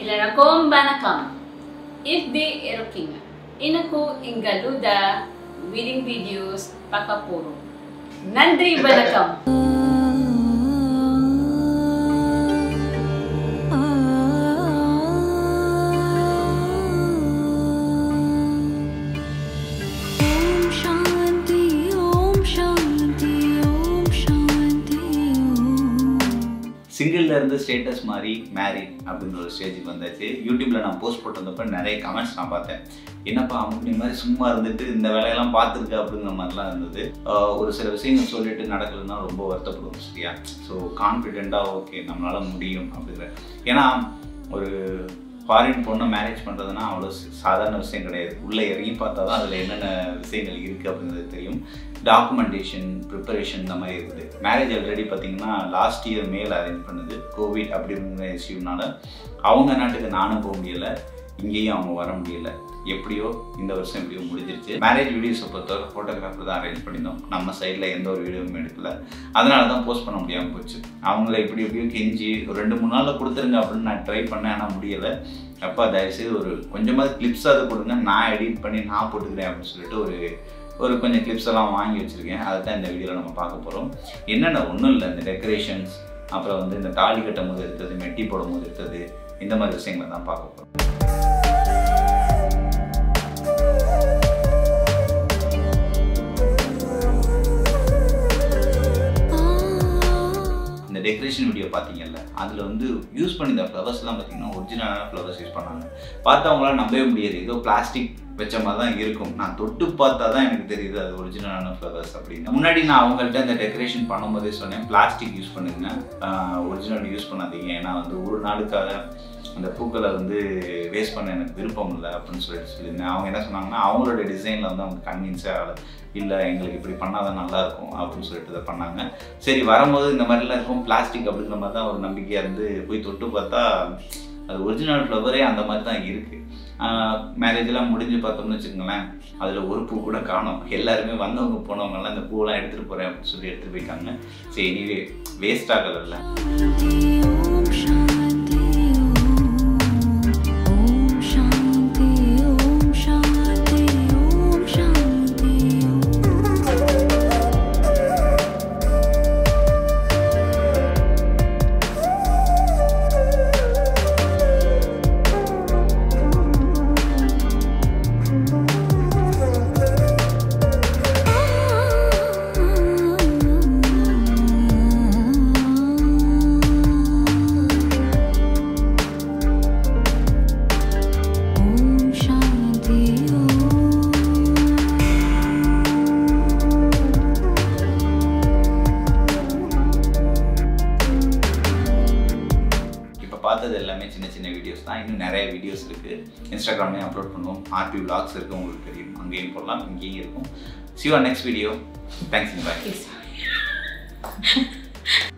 எல்லாருக்கும் வணக்கம் இப்படி இருக்கீங்க எனக்கும் இங்க லுதா வீடிங் வீடியோஸ் பார்க்க போறோம் நன்றி வணக்கம் ஓம் சாந்தி ஓம் சாந்தி ஓம் சாந்தி ஓம் சிங்கிள்ல இருந்து ஸ்டேட்டஸ் மாதிரி மேரிட் அப்படின்ற ஒரு ஸ்டேஜுக்கு வந்தாச்சு யூடியூப்ல நான் போஸ்ட் போட்டிருந்தப்ப நிறைய கமெண்ட்ஸ் நான் பார்த்தேன் என்னப்பா அப்படி மாதிரி சும்மா இருந்துட்டு இந்த வேலையெல்லாம் பார்த்துருக்க அப்படிங்கிற மாதிரிலாம் இருந்தது ஆஹ் ஒரு சில விஷயங்கள் சொல்லிட்டு நடக்கலன்னா ரொம்ப வருத்தப்படுவோம் சரியா ஸோ கான்ஃபிடென்ட்டாக ஓகே நம்மளால முடியும் அப்படிங்கிற ஏன்னா ஒரு ஃபாரின் பொண்ணை மேரேஜ் பண்ணுறதுனா அவ்வளோ சாதாரண விஷயம் கிடையாது உள்ளே இறங்கி பார்த்தா தான் அதில் என்னென்ன விஷயங்கள் இருக்குது அப்படிங்கிறது தெரியும் டாக்குமெண்டேஷன் ப்ரிப்பரேஷன் இந்த மாதிரி இருக்குது மேரேஜ் ஆல்ரெடி பார்த்தீங்கன்னா லாஸ்ட் இயர் மேல் அரேஞ்ச் பண்ணுது கோவிட் அப்படிங்கிற இஷ்யூனால அவங்க நாட்டுக்கு நானும் போக முடியல இங்கேயும் அவங்க வர முடியல எப்படியோ இந்த வருஷம் எப்படியோ முடிஞ்சிருச்சு மேரேஜ் வீடியோஸை பொறுத்தவரை ஃபோட்டோகிராஃபர் தான் அரேஞ்ச் பண்ணியிருந்தோம் நம்ம சைடில் எந்த ஒரு வீடியோவும் எடுக்கல அதனால தான் போஸ்ட் பண்ண முடியாமல் போச்சு அவங்கள இப்படி எப்படியோ கெஞ்சி ஒரு ரெண்டு மூணு நாளில் கொடுத்துருங்க அப்படின்னு நான் ட்ரை பண்ணேன் ஆனால் முடியலை அப்பா தயவுசெய்து ஒரு கொஞ்சமாவது கிளிப்ஸ் அதை கொடுங்க நான் எடிட் பண்ணி நான் போட்டுக்கிறேன் அப்படின்னு சொல்லிட்டு ஒரு ஒரு கொஞ்சம் கிளிப்ஸ் எல்லாம் வாங்கி வச்சுருக்கேன் அதை தான் இந்த வீடியோவில் நம்ம பார்க்க போகிறோம் என்னென்ன ஒன்றும் இல்லை இந்த டெக்கரேஷன்ஸ் அப்புறம் வந்து இந்த தாலி கட்டும் போது எடுத்தது மெட்டி போடும் போது எடுத்தது இந்த மாதிரி விஷயங்களை தான் பார்க்க போகிறோம் இந்த டெக்கரேஷன் வீடியோ பார்த்தீங்கல்ல அதில் வந்து யூஸ் பண்ணியிருந்த ஃப்ளவர்ஸ்லாம் பார்த்தீங்கன்னா ஒரிஜினலான ஃப்ளவர்ஸ் யூஸ் பண்ணாங்க பார்த்தவங்களாம் நம்பவே முடியாது ஏதோ பிளாஸ்டிக் வச்ச மாதிரி தான் இருக்கும் நான் தொட்டு பார்த்தா தான் எனக்கு தெரியுது அது ஒரிஜினலான ஃப்ளவர்ஸ் அப்படின்னு முன்னாடி நான் அவங்கள்ட்ட இந்த டெக்கரேஷன் பண்ணும்போதே சொன்னேன் பிளாஸ்டிக் யூஸ் பண்ணுங்க ஒரிஜினல் யூஸ் பண்ணாதீங்க ஏன்னா வந்து ஒரு நாளுக்காக அந்த பூக்களை வந்து வேஸ்ட் பண்ண எனக்கு விருப்பம் இல்லை அப்படின்னு சொல்லிட்டு சொல்லியிருந்தேன் அவங்க என்ன சொன்னாங்கன்னா அவங்களோட டிசைனில் வந்து அவங்க கன்வின்ஸே ஆகலை இல்லை எங்களுக்கு இப்படி பண்ணால் தான் நல்லா இருக்கும் அப்படின்னு சொல்லிட்டு இதை பண்ணாங்க சரி வரும்போது இந்த மாதிரிலாம் இருக்கும் பிளாஸ்டிக் அப்படிங்கிற மாதிரி தான் ஒரு நம்பிக்கையாக இருந்து போய் தொட்டு பார்த்தா அது ஒரிஜினல் ஃப்ளவரே அந்த மாதிரி தான் இருக்குது மேரேஜெலாம் முடிஞ்சு பார்த்தோம்னு வச்சுக்கோங்களேன் அதில் ஒரு பூ கூட காணோம் எல்லாருமே வந்தவங்க போனவங்கலாம் இந்த பூவெல்லாம் எடுத்துகிட்டு போகிறேன் அப்படின்னு சொல்லி எடுத்துகிட்டு போயிட்டாங்க சரி எனிவே வேஸ்ட் ஆகலைல்ல ஓம் சாந்தி ஓம் சாந்தி ஓம் சாந்தி ஓம் சாந்தி ஓம் சாந்தி ஓம் இப்போ பார்த்தது எல்லாமே சின்ன சின்ன வீடியோஸ் தான் இன்னும் நிறைய வீடியோஸ் இருக்குது இன்ஸ்டாகிராம்லேயும் அப்லோட் பண்ணுவோம் ஆர்பி vlogs இருக்குது உங்களுக்கு தெரியும் அங்கேயும் போடலாம் இங்கேயும் இருக்கும் சிவா next video thanks bye Peace.